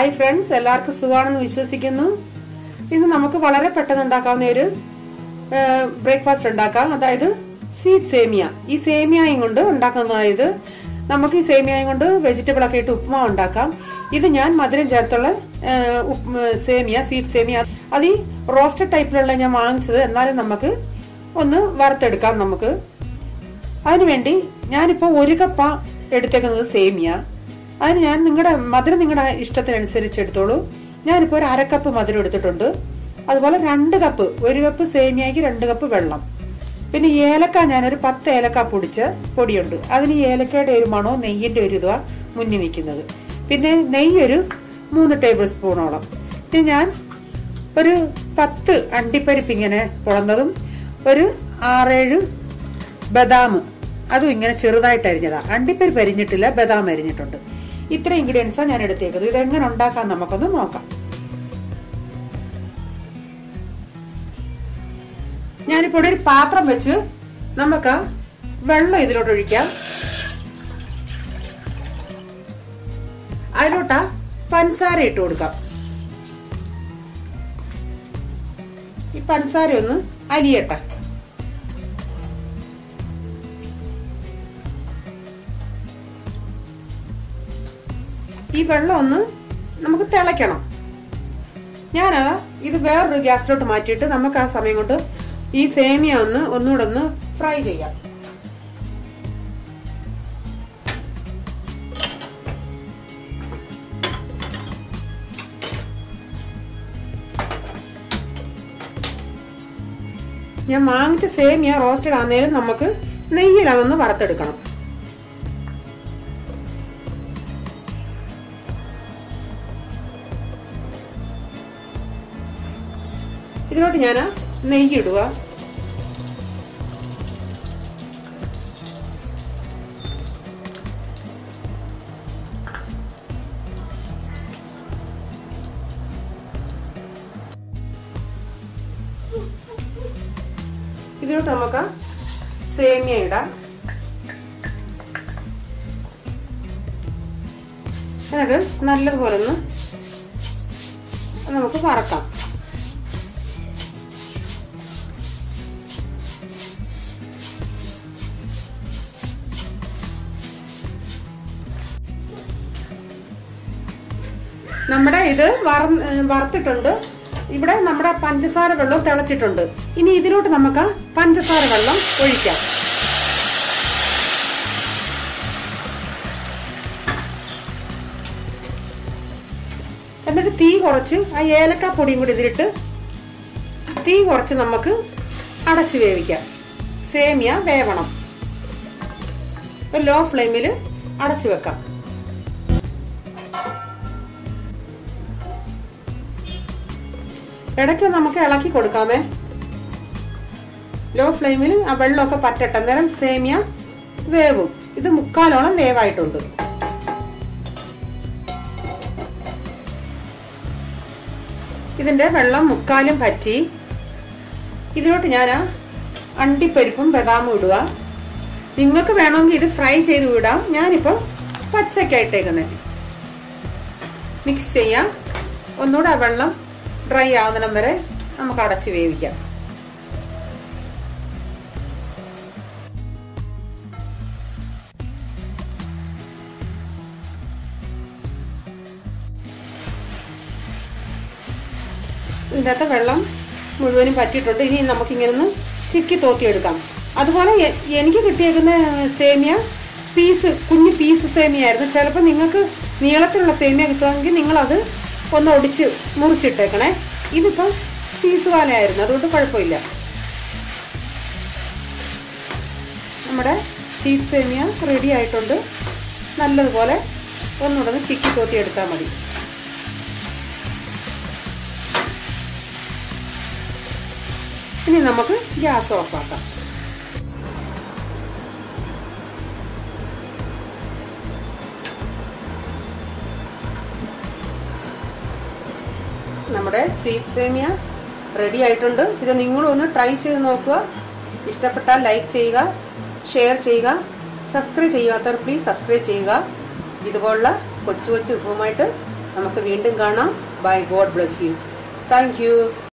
hi friends എല്ലാവർക്കും സുഖമാണെന്ന് വിശ്വസിക്കുന്നു ഇന്ന് നമുക്ക് വളരെ പെട്ടെന്ന് ഉണ്ടാക്കാവുന്ന ഒരു ബ്രേക്ക്ഫാസ്റ്റ് ഉണ്ടാക്കാം അതായത് സ്വീറ്റ് സേമിയ ഈ സേമിയയും കൊണ്ട് ഉണ്ടാക്കുന്നതായത് നമുക്ക് ഈ സേമിയയും കൊണ്ട് വെജിറ്റബിൾ ഒക്കെ ഇട്ട് ഉപ്മാ ഉണ്ടാക്കാം ഇത് ഞാൻ മധുരം ചേർത്തുള്ള ആ, ഉപ്പ്- സേമിയ സ്വീറ്റ് സേമിയ അത് ഈ റോസ്റ്റഡ് ടൈപ്പിലുള്ള ഞാൻ വാങ്ങിച്ചത് എന്നാലും നമുക്ക് ഒന്ന് വറുത്തെടുക്കാം നമുക്ക് അതിനുവേണ്ടി ഞാനിപ്പോൾ ഒരു കപ്പ എടുത്തേക്കുന്നത് സേമിയ അതിന് ഞാൻ നിങ്ങളുടെ മധുരം നിങ്ങളുടെ ഇഷ്ടത്തിനനുസരിച്ച് എടുത്തോളൂ ഞാനിപ്പോൾ ഒരു അര കപ്പ് മധുരം എടുത്തിട്ടുണ്ട് അതുപോലെ രണ്ട് കപ്പ് ഒരു കപ്പ് സേമിയയ്ക്ക് രണ്ട് കപ്പ് വെള്ളം പിന്നെ ഏലക്ക ഞാനൊരു പത്ത് ഏലക്ക പൊടിച്ച പൊടിയുണ്ട് അതിന് ഏലക്കയുടെ ഒരു മണവും നെയ്യിന്റെ ഒരു ഇതുവാ മുന്നിൽ നിൽക്കുന്നത് പിന്നെ നെയ്യ് ഒരു മൂന്ന് ടേബിൾ സ്പൂണോളം പിന്നെ ഞാൻ ഒരു പത്ത് അണ്ടിപ്പരിപ്പ് ഇങ്ങനെ പൊളന്നതും ഒരു ആറേഴ് ബദാം അതും ഇങ്ങനെ ചെറുതായിട്ട് അരിഞ്ഞതാ അണ്ടിപ്പരിപ്പ് അരിഞ്ഞിട്ടില്ല ബദാം അരിഞ്ഞിട്ടുണ്ട് ഇത്ര ഇൻഗ്രീഡിയൻസാണ് ഞാൻ എടുത്തേക്കുന്നത് ഇതെങ്ങനെ ഉണ്ടാക്കാൻ നമുക്കൊന്ന് നോക്കാം ഞാനിപ്പോൾ ഇവിടെ ഒരു പാത്രം വെച്ച് നമുക്ക് വെള്ളം ഇതിലോട്ട് ഒഴിക്കാം അതിലോട്ടാ പഞ്ചസാര ഇട്ട് കൊടുക്കാം ഈ പഞ്ചസാര ഒന്ന് അലിയട്ടെ ഈ വെള്ളം ഒന്ന് നമുക്ക് തിളയ്ക്കണം ഞാനതാ ഇത് വേറൊരു ഗ്യാസിലോട്ട് മാറ്റിയിട്ട് നമുക്ക് ആ സമയം കൊണ്ട് ഈ സേമിയ ഒന്ന് ഒന്നുകൂടെ ഒന്ന് ഫ്രൈ ചെയ്യാം ഞാൻ വാങ്ങിച്ച സേമിയ റോസ്റ്റഡ് ആണെങ്കിലും നമുക്ക് നെയ്യിൽ അതൊന്ന് വറുത്തെടുക്കണം ഇതിലോട്ട് ഞാൻ നെയ്യ് ഇടുക ഇതിലോട്ട് നമുക്ക് സേമിയ ഇടാം എന്നിട്ട് നല്ലതുപോലെ ഒന്ന് നമുക്ക് വറക്കാം നമ്മുടെ ഇത് വറ- ഏ, വറുത്തിട്ടുണ്ട് ഇവിടെ നമ്മുടെ പഞ്ചസാര വെള്ളം തിളച്ചിട്ടുണ്ട് ഇനി ഇതിലോട്ട് നമുക്ക് പഞ്ചസാര വെള്ളം ഒഴിക്കാം എന്നിട്ട് തീ കുറച്ച് ആ ഏലക്ക പൊടിയും കൂടി ഇതിലിട്ട് തീ കുറച്ച് നമുക്ക് അടച്ചു വേവിക്കാം സേമിയ വേവണം ഒരു ലോ ഫ്ലെയിമിൽ അടച്ചു വെക്കാം ഇടയ്ക്ക് നമുക്ക് ഇളക്കി കൊടുക്കാമേ ലോ ഫ്ലെയിമിൽ ആ വെള്ളമൊക്കെ പറ്റട്ടെ അന്നേരം സേമിയ വേവും ഇത് മുക്കാലോളം വേവായിട്ടുണ്ട് ഇതിന്റെ വെള്ളം മുക്കാലും പറ്റി ഇതിലോട്ട് ഞാൻ അണ്ടിപ്പരിപ്പും ബദാമും ഇടുക നിങ്ങൾക്ക് വേണമെങ്കിൽ ഇത് ഫ്രൈ ചെയ്ത് വിടാം ഞാനിപ്പോൾ പച്ചക്കായിട്ടേക്കുന്നത് മിക്സ് ചെയ്യാം ഒന്നുകൂടെ ആ വെള്ളം ഡ്രൈ ആവുന്നിടം വരെ നമുക്ക് അടച്ച് വേവിക്കാം ഇതിനകത്ത് വെള്ളം മുഴുവനും പറ്റിയിട്ടുണ്ട് ഇനി നമുക്കിങ്ങനെ ഒന്ന് ചിക്കി തോത്തിയെടുക്കാം അതുപോലെ എ- എനിക്ക് കിട്ടിയേക്കുന്ന സേമിയ പീസ് കുഞ്ഞു പീസ് സേമിയ ആയിരുന്നു ചിലപ്പോൾ നിങ്ങൾക്ക് നീളത്തിലുള്ള സേമിയ കിട്ടുമെങ്കിൽ നിങ്ങളത് ഒന്ന് ഒടിച്ച് മുറിച്ചിട്ടേക്കണേ ഇതിപ്പം പീസ് പോലെയായിരുന്നു അതുകൊണ്ട് കുഴപ്പമില്ല നമ്മുടെ സ്വീറ്റ് സേമിയ റെഡി ആയിട്ടുണ്ട് നല്ലതുപോലെ ഒന്നുകൂടെ ഒന്ന് ചിക്കി തോത്തി എടുത്താൽ മതി ഇനി നമുക്ക് ഗ്യാസ് ഓഫാക്കാം നമ്മുടെ സ്വീറ്റ് സേമിയ റെഡി ആയിട്ടുണ്ട് ഇത് നിങ്ങളും ഒന്ന് ട്രൈ ചെയ്ത് നോക്കുക ഇഷ്ടപ്പെട്ടാൽ ലൈക്ക് ചെയ്യുക ഷെയർ ചെയ്യുക സബ്സ്ക്രൈബ് ചെയ്യാത്തവർ പ്ലീസ് സബ്സ്ക്രൈബ് ചെയ്യുക ഇതുപോലുള്ള കൊച്ചു കൊച്ചു വിഭവമായിട്ട് നമുക്ക് വീണ്ടും കാണാം bye God bless you thank U